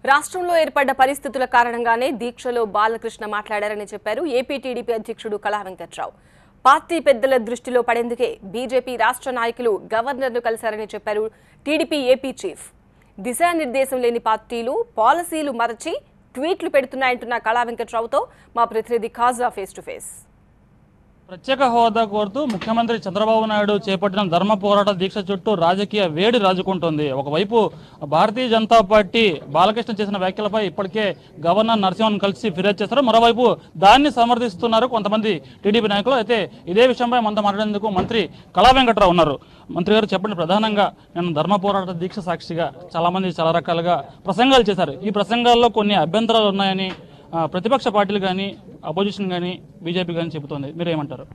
రాష్ట్రంలో ఏర్పడ్డ పరిస్థితుల కారణంగానే దీక్షలో బాలకృష్ణ మాట్లాడారని చెప్పారు ఏపీ టీడీపీ అధ్యక్షుడు కళా వెంకట్రావు పార్టీ పెద్దల దృష్టిలో పడేందుకే బీజేపీ రాష్ట్ర నాయకులు గవర్నర్ను కలిశారని చెప్పారు టీడీపీ ఏపీ చీఫ్ దిశానిర్దేశం లేని పార్టీలు పాలసీలు మరచి ట్వీట్లు పెడుతున్నాయంటున్న కళా వెంకట్రావుతో మా ప్రతినిధి ఖాజా ఫేస్ టు ఫేస్ ప్రత్యేక హోదా కోరుతూ ముఖ్యమంత్రి చంద్రబాబు నాయుడు చేపట్టిన ధర్మ పోరాట దీక్ష చుట్టూ రాజకీయ వేడి రాజుకుంటోంది ఒకవైపు భారతీయ జనతా పార్టీ బాలకృష్ణ చేసిన వ్యాఖ్యలపై ఇప్పటికే గవర్నర్ నరసింహన్ కలిసి ఫిర్యాదు చేశారు మరోవైపు దాన్ని సమర్థిస్తున్నారు కొంతమంది టీడీపీ నాయకులు అయితే ఇదే విషయంపై మనతో మాట్లాడేందుకు మంత్రి కళా వెంకట్రావు ఉన్నారు మంత్రి గారు చెప్పండి ప్రధానంగా నేను ధర్మ పోరాట దీక్ష సాక్షిగా చాలా మంది చాలా రకాలుగా ప్రసంగాలు చేశారు ఈ ప్రసంగాల్లో కొన్ని అభ్యంతరాలు ఉన్నాయని ఆ, ప్రతిపక్ష పార్టీలు కానీ అపోజిషన్ కానీ బీజేపీ కానీ చెబుతోంది మీరు ఏమంటారు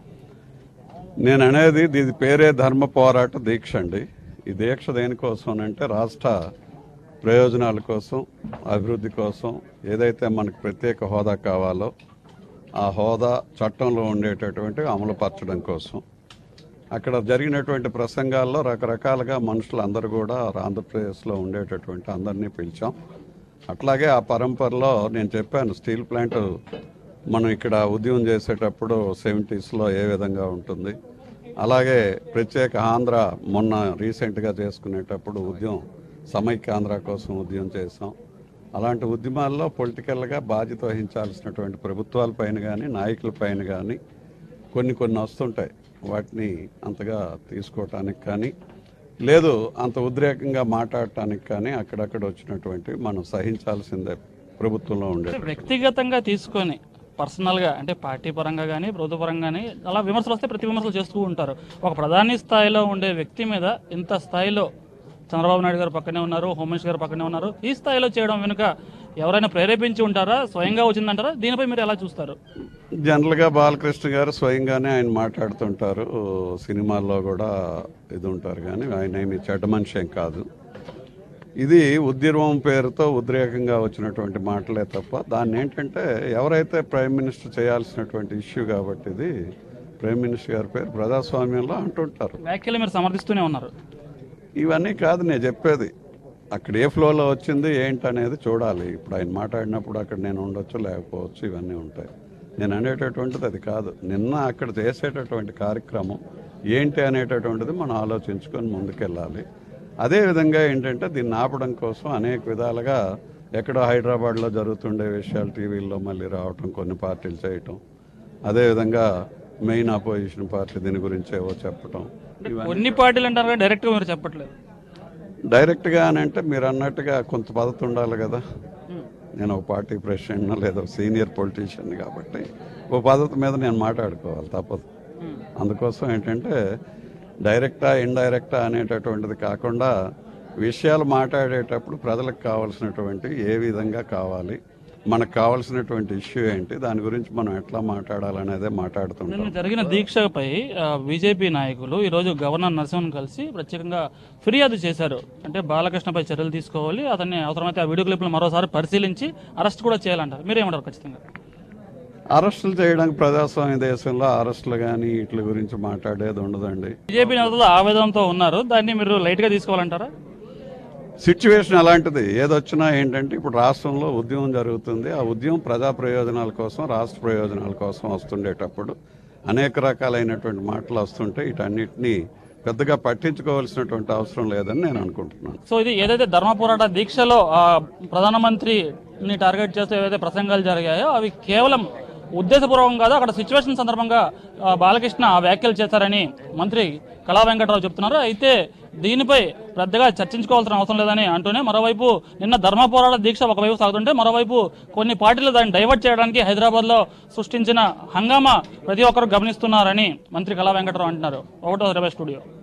నేను అనేది ఇది పేరే ధర్మ పోరాట దీక్ష అండి ఈ దీక్ష దేనికోసం అంటే రాష్ట్ర ప్రయోజనాల కోసం అభివృద్ధి కోసం ఏదైతే మనకు ప్రత్యేక హోదా కావాలో ఆ హోదా చట్టంలో ఉండేటటువంటి అమలుపరచడం కోసం అక్కడ జరిగినటువంటి ప్రసంగాల్లో రకరకాలుగా మనుషులు అందరూ కూడా ఆంధ్రప్రదేశ్లో ఉండేటటువంటి అందరినీ పిలిచాం అట్లాగే ఆ పరంపరలో నేను చెప్పాను స్టీల్ ప్లాంట్ మనం ఇక్కడ ఉద్యమం చేసేటప్పుడు సెవెంటీస్లో ఏ విధంగా ఉంటుంది అలాగే ప్రత్యేక ఆంధ్ర మొన్న రీసెంట్గా చేసుకునేటప్పుడు ఉద్యమం సమైక్య ఆంధ్ర కోసం ఉద్యమం చేసాం అలాంటి ఉద్యమాల్లో పొలిటికల్గా బాధ్యత వహించాల్సినటువంటి ప్రభుత్వాల పైన కానీ నాయకుల పైన కానీ కొన్ని కొన్ని వస్తుంటాయి వాటిని అంతగా తీసుకోవటానికి కానీ లేదు అంత ఉద్రేకంగా మాట్లాడటానికి కానీ అక్కడక్కడ వచ్చినటువంటి మనం సహించాల్సిందే ప్రభుత్వంలో ఉండే అంటే వ్యక్తిగతంగా తీసుకొని పర్సనల్గా అంటే పార్టీ పరంగా కానీ ప్రభుత్వ పరంగా కానీ అలా విమర్శలు వస్తే ప్రతి విమర్శలు చేస్తూ ఉంటారు ఒక ప్రధాని స్థాయిలో ఉండే వ్యక్తి మీద ఇంత స్థాయిలో చంద్రబాబు నాయుడు గారు పక్కనే ఉన్నారు హోంమినిస్టర్ గారు పక్కనే ఉన్నారు ఈ స్థాయిలో చేయడం వెనుక ఎవరైనా ప్రేరేపించి ఉంటారా స్వయంగా వచ్చిందంటారా దీనిపై మీరు ఎలా చూస్తారు జనరల్గా బాలకృష్ణ గారు స్వయంగానే ఆయన మాట్లాడుతుంటారు సినిమాల్లో కూడా ఇది ఉంటారు కానీ ఆయన ఏమి చెడ్డ మనిషి ఏం కాదు ఇది ఉద్యమం పేరుతో ఉద్రేకంగా వచ్చినటువంటి మాటలే తప్ప దాన్ని ఏంటంటే ఎవరైతే ప్రైమ్ మినిస్టర్ చేయాల్సినటువంటి ఇష్యూ కాబట్టి ఇది ప్రైమ్ మినిస్టర్ గారి పేరు ప్రజాస్వామ్యంలో అంటుంటారు వ్యాఖ్యలు మీరు సమర్థిస్తూనే ఉన్నారు ఇవన్నీ కాదు నేను చెప్పేది అక్కడ ఏ ఫ్లోలో వచ్చింది ఏంటి అనేది చూడాలి ఇప్పుడు ఆయన మాట్లాడినప్పుడు అక్కడ నేను ఉండొచ్చు లేకపోవచ్చు ఇవన్నీ ఉంటాయి నేను అనేటటువంటిది అది కాదు నిన్న అక్కడ చేసేటటువంటి కార్యక్రమం ఏంటి అనేటటువంటిది మనం ఆలోచించుకొని ముందుకెళ్ళాలి అదేవిధంగా ఏంటంటే దీన్ని ఆపడం కోసం అనేక విధాలుగా ఎక్కడో హైదరాబాద్లో జరుగుతుండే విషయాలు టీవీల్లో మళ్ళీ రావటం కొన్ని పార్టీలు చేయటం అదేవిధంగా మెయిన్ అపోజిషన్ పార్టీ దీని గురించి ఏవో చెప్పటం కొన్ని పార్టీలు అంటారు కానీ డైరెక్ట్గా మీరు చెప్పట్లేదు డైరెక్ట్గా అని అంటే మీరు అన్నట్టుగా కొంత పద్ధతి ఉండాలి కదా నేను ఒక పార్టీ ప్రెసిడెంట్ లేదా సీనియర్ పొలిటీషియన్ కాబట్టి ఓ పద్ధతి మీద నేను మాట్లాడుకోవాలి తప్పదు అందుకోసం ఏంటంటే డైరెక్టా ఇండైరెక్టా అనేటటువంటిది కాకుండా విషయాలు మాట్లాడేటప్పుడు ప్రజలకు కావాల్సినటువంటి ఏ విధంగా కావాలి మనకు కావాల్సినటువంటి ఇష్యూ ఏంటి దాని గురించి మనం ఎట్లా మాట్లాడాలనేదే మాట్లాడుతుంటాం నిన్న జరిగిన దీక్షపై ఆ, బీజేపీ నాయకులు ఈరోజు గవర్నర్ నరసింహన్ కలిసి ప్రత్యేకంగా ఫిర్యాదు చేశారు అంటే బాలకృష్ణపై చర్యలు తీసుకోవాలి అతన్ని అవసరమైతే ఆ వీడియో క్లిప్లు మరోసారి పరిశీలించి అరెస్ట్ కూడా చేయాలంటారు మీరేమంటారు ఖచ్చితంగా అరెస్టులు చేయడానికి ప్రజాస్వామ్య దేశంలో అరెస్టులు కానీ వీటి గురించి మాట్లాడేది ఉండదండి బీజేపీ నేతలు ఆవేదనతో ఉన్నారు దాన్ని మీరు లైట్గా తీసుకోవాలంటారా సిచ్యువేషన్ అలాంటిది ఏదొచ్చినా ఏంటంటే ఇప్పుడు రాష్ట్రంలో ఉద్యమం జరుగుతుంది ఆ ఉద్యమం ప్రజా ప్రయోజనాల కోసం రాష్ట్ర ప్రయోజనాల కోసం వస్తుండేటప్పుడు అనేక రకాలైనటువంటి మాటలు వస్తుంటే వీటన్నిటిని పెద్దగా పట్టించుకోవాల్సినటువంటి అవసరం లేదని నేను అనుకుంటున్నాను సో ఇది ఏదైతే ధర్మ పోరాట దీక్షలో ఆ, ప్రధానమంత్రిని టార్గెట్ చేస్తూ ఏవైతే ప్రసంగాలు జరిగాయో అవి కేవలం ఉద్దేశపూర్వకం కాదు అక్కడ సిచ్యువేషన్ సందర్భంగా ఆ, బాలకృష్ణ ఆ వ్యాఖ్యలు చేశారని మంత్రి కళా వెంకటరావు చెప్తున్నారు అయితే దీనిపై పెద్దగా చర్చించుకోవాల్సిన అవసరం లేదని అంటూనే మరోవైపు నిన్న ధర్మ పోరాట దీక్ష ఒకవైపు సాగుతుంటే మరోవైపు కొన్ని పార్టీలు దాన్ని డైవర్ట్ చేయడానికి హైదరాబాద్లో సృష్టించిన హంగామా ప్రతి ఒక్కరు గమనిస్తున్నారని మంత్రి కళా వెంకటరావు అంటున్నారు ఒకటో రమేష్ స్టూడియో